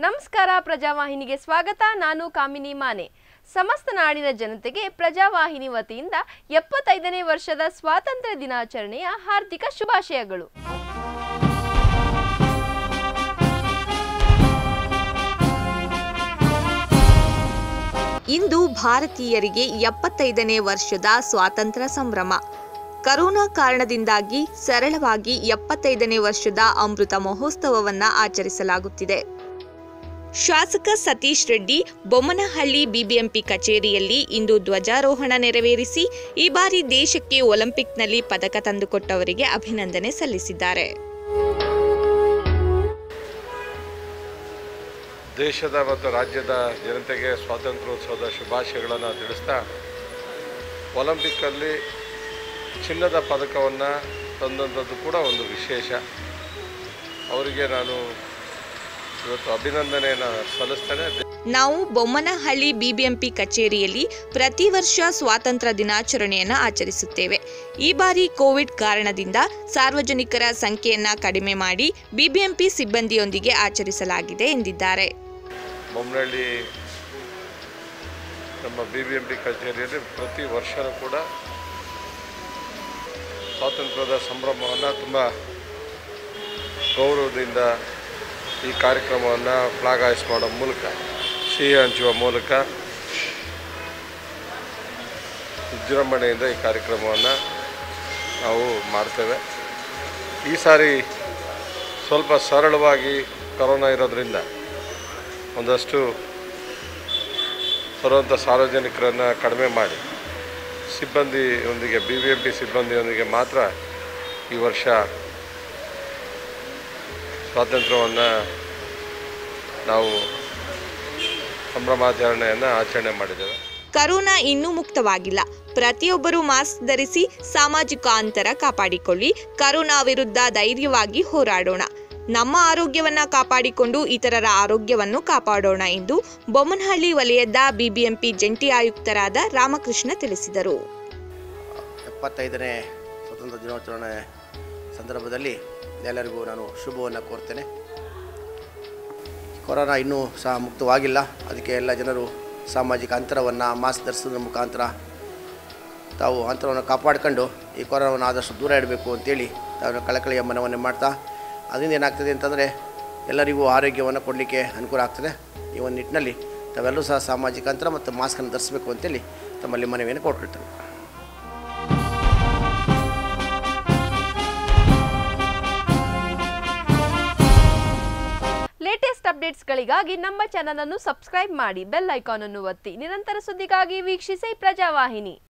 ನಮಸ್ಕಾರ ಪ್ರಜಾವಾಹಿನಿಗೆ ಸ್ವಾಗತ ನಾನು ಕಾಮಿನಿ ಮಾನೆ ಸಮಸ್ತ ನಾಡಿನ ಜನತೆಗೆ ಪ್ರಜಾವಾಹಿನಿ ವತಿಯಿಂದ ಎಪ್ಪತ್ತೈದನೇ ವರ್ಷದ ಸ್ವಾತಂತ್ರ್ಯ ದಿನಾಚರಣೆಯ ಹಾರ್ದಿಕ ಶುಭಾಶಯಗಳು ಇಂದು ಭಾರತೀಯರಿಗೆ ಎಪ್ಪತ್ತೈದನೇ ವರ್ಷದ ಸ್ವಾತಂತ್ರ್ಯ ಸಂಭ್ರಮ ಕರೋನಾ ಕಾರಣದಿಂದಾಗಿ ಸರಳವಾಗಿ ಎಪ್ಪತ್ತೈದನೇ ವರ್ಷದ ಅಮೃತ ಮಹೋತ್ಸವವನ್ನು ಆಚರಿಸಲಾಗುತ್ತಿದೆ ಶಾಸಕ ಸತೀಶ್ ರೆಡ್ಡಿ ಬೊಮ್ಮನಹಳ್ಳಿ ಬಿಬಿಎಂಪಿ ಕಚೇರಿಯಲ್ಲಿ ಇಂದು ಧ್ವಜಾರೋಹಣ ನೆರವೇರಿಸಿ ಈ ಬಾರಿ ದೇಶಕ್ಕೆ ಒಲಿಂಪಿಕ್ನಲ್ಲಿ ಪದಕ ತಂದುಕೊಟ್ಟವರಿಗೆ ಅಭಿನಂದನೆ ಸಲ್ಲಿಸಿದ್ದಾರೆ ದೇಶದ ಮತ್ತು ರಾಜ್ಯದ ಜನತೆಗೆ ಸ್ವಾತಂತ್ರ್ಯೋತ್ಸವದ ಶುಭಾಶಯಗಳನ್ನು ತಿಳಿಸ್ತಾ ಒಲಿಂಪಿಕ್ಕಲ್ಲಿ ಚಿನ್ನದ ಪದಕವನ್ನು ತಂದಂಥದ್ದು ಕೂಡ ಒಂದು ವಿಶೇಷ ಅವರಿಗೆ ನಾನು ಇವತ್ತು ಅಭಿನಂದನೆಯನ್ನು ಸಲ್ಲಿಸ್ತೇನೆ ನಾವು ಬೊಮ್ಮನಹಳ್ಳಿ ಬಿಬಿಎಂಪಿ ಕಚೇರಿಯಲ್ಲಿ ಪ್ರತಿ ವರ್ಷ ಸ್ವಾತಂತ್ರ್ಯ ದಿನಾಚರಣೆಯನ್ನು ಆಚರಿಸುತ್ತೇವೆ ಈ ಬಾರಿ ಕೋವಿಡ್ ಕಾರಣದಿಂದ ಸಾರ್ವಜನಿಕರ ಸಂಖ್ಯೆಯನ್ನ ಕಡಿಮೆ ಮಾಡಿ ಬಿಬಿಎಂಪಿ ಸಿಬ್ಬಂದಿಯೊಂದಿಗೆ ಆಚರಿಸಲಾಗಿದೆ ಎಂದಿದ್ದಾರೆ ಬೊಮ್ಮನಹಳ್ಳಿ ನಮ್ಮ ಬಿ ಬಿ ಎಂ ಪಿ ಕಚೇರಿಯಲ್ಲಿ ಪ್ರತಿ ವರ್ಷವೂ ಕೂಡ ಸ್ವಾತಂತ್ರ್ಯದ ಸಂಭ್ರಮವನ್ನು ತುಂಬ ಗೌರವದಿಂದ ಈ ಕಾರ್ಯಕ್ರಮವನ್ನು ಫ್ಲಾಗ್ ಹಾಯ್ಸ್ ಮಾಡೋ ಮೂಲಕ ಸಿಹಿ ಹಂಚುವ ಮೂಲಕ ವಿಜೃಂಭಣೆಯಿಂದ ಈ ಕಾರ್ಯಕ್ರಮವನ್ನು ನಾವು ಮಾಡ್ತೇವೆ ಈ ಸಾರಿ ಸ್ವಲ್ಪ ಸರಳವಾಗಿ ಕರೋನಾ ಇರೋದ್ರಿಂದ ಒಂದಷ್ಟು ಬರುವಂಥ ಸಾರ್ವಜನಿಕರನ್ನು ಕಡಿಮೆ ಮಾಡಿ ಸಿಬ್ಬಂದಿಯೊಂದಿಗೆ ಬಿ ಬಿ ಎಂ ಪಿ ಸಿಬ್ಬಂದಿಯೊಂದಿಗೆ ಮಾತ್ರ ಈ ವರ್ಷ ಸ್ವಾತಂತ್ರ್ಯವನ್ನು ನಾವು ಸಂಭ್ರಮಾಚರಣೆಯನ್ನು ಆಚರಣೆ ಮಾಡಿದ್ದೇವೆ ಕರೋನಾ ಇನ್ನೂ ಮುಕ್ತವಾಗಿಲ್ಲ ಪ್ರತಿಯೊಬ್ಬರೂ ಮಾಸ್ಕ್ ಧರಿಸಿ ಸಾಮಾಜಿಕ ಅಂತರ ಕಾಪಾಡಿಕೊಳ್ಳಿ ಕರೋನಾ ವಿರುದ್ಧ ಧೈರ್ಯವಾಗಿ ಹೋರಾಡೋಣ ನಮ್ಮ ಆರೋಗ್ಯವನ್ನ ಕಾಪಾಡಿಕೊಂಡು ಇತರರ ಆರೋಗ್ಯವನ್ನು ಕಾಪಾಡೋಣ ಎಂದು ಬೊಮ್ಮನಹಳ್ಳಿ ವಲಯದ ಬಿಬಿಎಂಪಿ ಜಂಟಿ ಆಯುಕ್ತರಾದ ರಾಮಕೃಷ್ಣ ತಿಳಿಸಿದರು ಎಪ್ಪತ್ತೈದನೇ ಸ್ವತಂತ್ರ ದಿನಾಚರಣೆ ಸಂದರ್ಭದಲ್ಲಿ ಎಲ್ಲರಿಗೂ ನಾನು ಶುಭವನ್ನು ಕೋರ್ತೇನೆ ಕೊರೋನಾ ಇನ್ನೂ ಸಹ ಮುಕ್ತವಾಗಿಲ್ಲ ಅದಕ್ಕೆ ಎಲ್ಲ ಜನರು ಸಾಮಾಜಿಕ ಅಂತರವನ್ನು ಮಾಸ್ಕ್ ಧರಿಸೋದ್ರ ಮುಖಾಂತರ ತಾವು ಅಂತರವನ್ನು ಕಾಪಾಡಿಕೊಂಡು ಈ ಕೊರೋನಾವನ್ನು ಆದಷ್ಟು ದೂರ ಇಡಬೇಕು ಅಂತೇಳಿ ತಾವು ಕಳಕಳಿಯ ಮನವನ್ನು ಮಾಡ್ತಾ ಅದರಿಂದ ಏನಾಗ್ತದೆ ಅಂತಂದರೆ ಎಲ್ಲರಿಗೂ ಆರೋಗ್ಯವನ್ನು ಕೊಡಲಿಕ್ಕೆ ಅನುಕೂಲ ಆಗ್ತದೆ ಈ ಒಂದು ನಿಟ್ಟಿನಲ್ಲಿ ತಾವೆಲ್ಲರೂ ಸಹ ಸಾಮಾಜಿಕ ಅಂತರ ಮತ್ತು ಮಾಸ್ಕನ್ನು ಧರಿಸಬೇಕು ಅಂತೇಳಿ ತಮ್ಮಲ್ಲಿ ಮನವಿಯನ್ನು ಕೊಟ್ಟಿರ್ತೇವೆ ಲೇಟೆಸ್ಟ್ ಅಪ್ಡೇಟ್ಸ್ಗಳಿಗಾಗಿ ನಮ್ಮ ಚಾನಲ್ ಅನ್ನು ಸಬ್ಸ್ಕ್ರೈಬ್ ಮಾಡಿ ಬೆಲ್ ಐಕಾನ್ ಅನ್ನು ಒತ್ತಿ ನಿರಂತರ ಸುದ್ದಿಗಾಗಿ ವೀಕ್ಷಿಸಿ ಪ್ರಜಾವಾಹಿನಿ